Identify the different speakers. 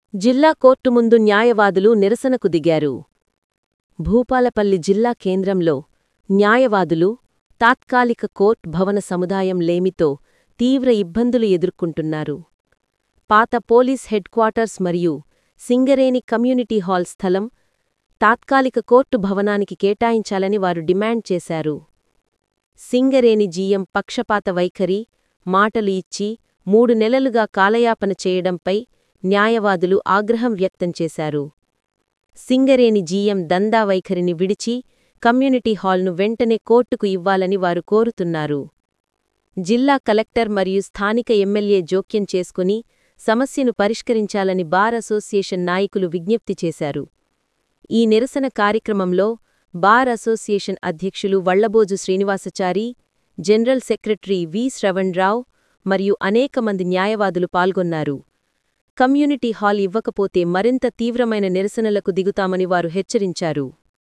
Speaker 1: జిల్లా కోర్టు ముందు న్యాయవాదులు నిరసనకు దిగారు భూపాలపల్లి జిల్లా కేంద్రంలో న్యాయవాదులు తాత్కాలిక కోర్ట్ భవన సముదాయం లేమితో తీవ్ర ఇబ్బందులు ఎదుర్కొంటున్నారు పాత పోలీస్ హెడ్ క్వార్టర్స్ మరియు సింగరేణి కమ్యూనిటీ హాల్ స్థలం తాత్కాలిక కోర్టు భవనానికి కేటాయించాలని వారు డిమాండ్ చేశారు సింగరేణి జీఎం పక్షపాత వైఖరి మాటలు ఇచ్చి మూడు నెలలుగా కాలయాపన చేయడంపై న్యాయవాదులు ఆగ్రహం వ్యక్తం చేశారు సింగరేణి జీఎం దందా వైఖరిని విడిచి కమ్యూనిటీ హాల్ను వెంటనే కోర్టుకు ఇవ్వాలని వారు కోరుతున్నారు జిల్లా కలెక్టర్ మరియు స్థానిక ఎమ్మెల్యే జోక్యం చేసుకుని సమస్యను పరిష్కరించాలని బార్ అసోసియేషన్ నాయకులు విజ్ఞప్తి చేశారు ఈ నిరసన కార్యక్రమంలో బార్ అసోసియేషన్ అధ్యక్షులు Vallaboju Srinivasachari general secretary V Shravanrao మరియు అనేక మంది న్యాయవాదులు పాల్గొన్నారు కమ్యూనిటీ హాల్ ఇవ్వకపోతే మరింత తీవ్రమైన నిరసనలకు దిగుతామని వారు హెచ్చరించారు